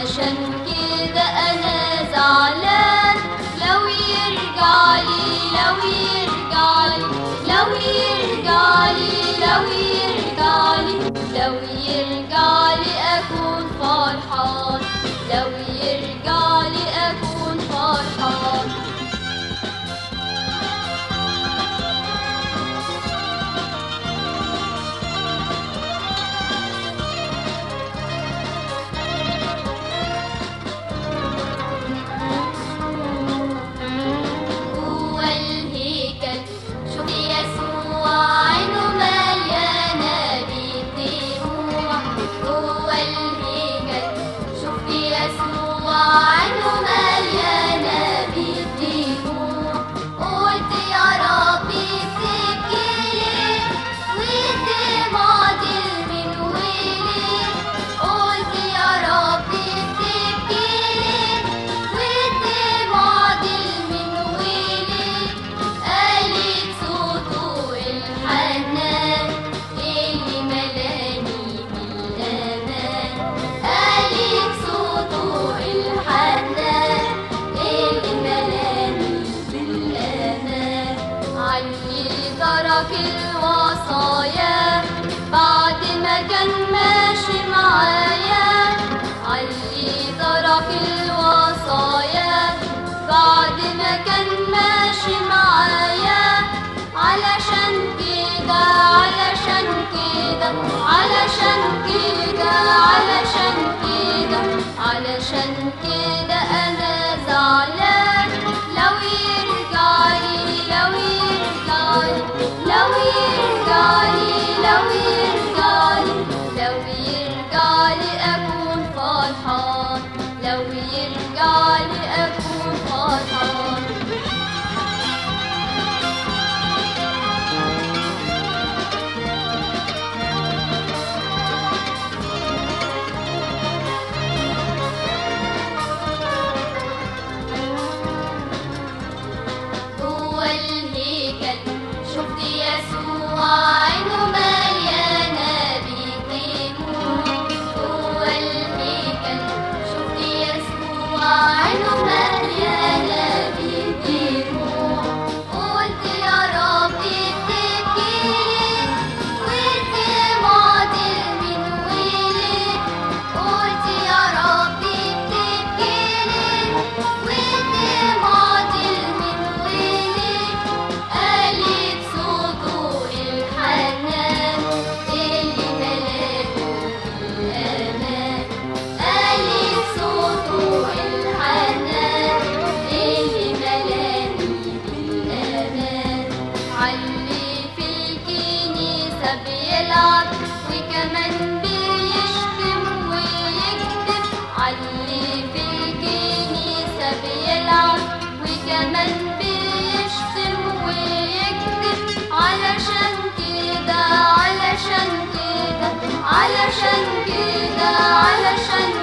علشان كده انا زعلان لو يرجع لي لو يرجع لي لو يرجع لي لو يرجع لي لو يرجع لي اكون فرحان لو يرجع لي اكون فرحان جوا الهيكل شوف يسوع عينه مليانة بدموع جوا الهيكل شوف يسوع عينه مليانة بدموع قلت يا ربي تبكي ليه والدموع دي من ويلي قلت يا ربي تبكي ليه والدموع دي من ويلي قالت صوته الحنان اللي ملاني بالأمان قالت صوته الحنان اللي ملاني بالأمان علي ترك الوصايا بعد ما كان ماشي معايا علي ترك الوصايا بعد ما كان ماشي معايا علشان كده علشان كده علشان كده علشان كده علشان كده انا زعلان لو يرجع لي لو يرجع لي لو يرجع لي لو يرجع لي لو يرجع لي اكون فرحان لو يرجع لي اكون فرحان جوا الهيكل شفت يسوع عينه مليانة بدموع جوا الهيكل شفت يسوع عينه مليانة بدموع قلت يا ربي تبكي ليه والدموع دي من ويلي قلت يا ربي تبكي ليه والدموع دي من ويلي قالت صوته الحنان اللي ملاني بالأمان قالت صوته الحنان اللي ملاني بالأمان علي في الكنيسة بيلعب وكمان بيشتم ويكتب علي في الكنيسة بيلعب وكمان بيشتم ويكتب علشان كده علشان كده علشان كده علشان